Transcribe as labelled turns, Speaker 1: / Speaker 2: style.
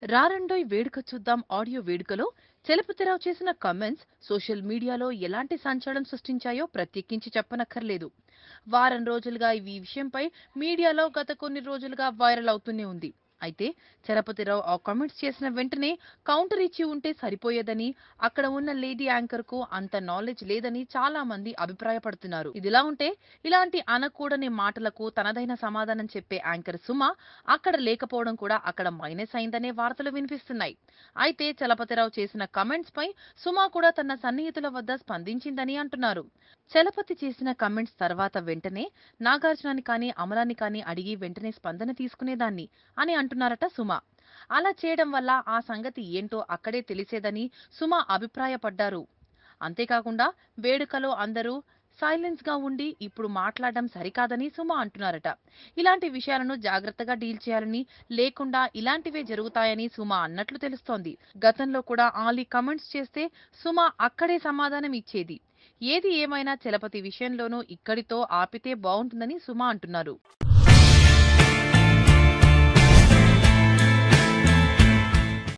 Speaker 1: రారండోయ్ వేడుక చూద్దాం ఆడియో వేడుకలో చలపతిరావు చేసిన కామెంట్స్ సోషల్ మీడియాలో ఎలాంటి సంచలనం సృష్టించాయో ప్రత్యేకించి చెప్పనక్కర్లేదు వారం రోజులుగా ఈ విషయంపై మీడియాలో గత కొన్ని రోజులుగా వైరల్ అవుతూనే ఉంది అయితే చలపతిరావు ఆ కామెంట్స్ చేసిన వెంటనే కౌంటర్ ఇచ్చి ఉంటే సరిపోయేదని అక్కడ ఉన్న లేడీ యాంకర్ కు అంత నాలెడ్జ్ లేదని చాలా మంది అభిప్రాయపడుతున్నారు ఇదిలా ఉంటే ఇలాంటి అనకూడని మాటలకు తనదైన సమాధానం చెప్పే యాంకర్ సుమ అక్కడ లేకపోవడం కూడా అక్కడ మైనస్ అయిందనే వార్తలు వినిపిస్తున్నాయి అయితే చలపతిరావు చేసిన కమెంట్స్ పై సుమ కూడా తన సన్నిహితుల వద్ద స్పందించిందని అంటున్నారు చలపతి చేసిన కమెంట్స్ తర్వాత వెంటనే నాగార్జునాని కానీ అమలాని కానీ అడిగి వెంటనే స్పందన తీసుకునేదాన్ని అని అంటున్నారట సుమ అలా చేయడం వల్ల ఆ సంగతి ఏంటో అక్కడే తెలిసేదని సుమ అభిప్రాయపడ్డారు అంతేకాకుండా వేడుకలో అందరూ సైలెన్స్ గా ఉండి ఇప్పుడు మాట్లాడడం సరికాదని సుమ అంటున్నారట ఇలాంటి విషయాలను జాగ్రత్తగా డీల్ చేయాలని లేకుండా ఇలాంటివే జరుగుతాయని సుమ అన్నట్లు తెలుస్తోంది గతంలో కూడా ఆలీ కమెంట్స్ చేస్తే సుమ అక్కడే సమాధానం ఇచ్చేది ఏది ఏమైనా చలపతి విషయంలోనూ ఇక్కడితో ఆపితే బాగుంటుందని సుమ అంటున్నారు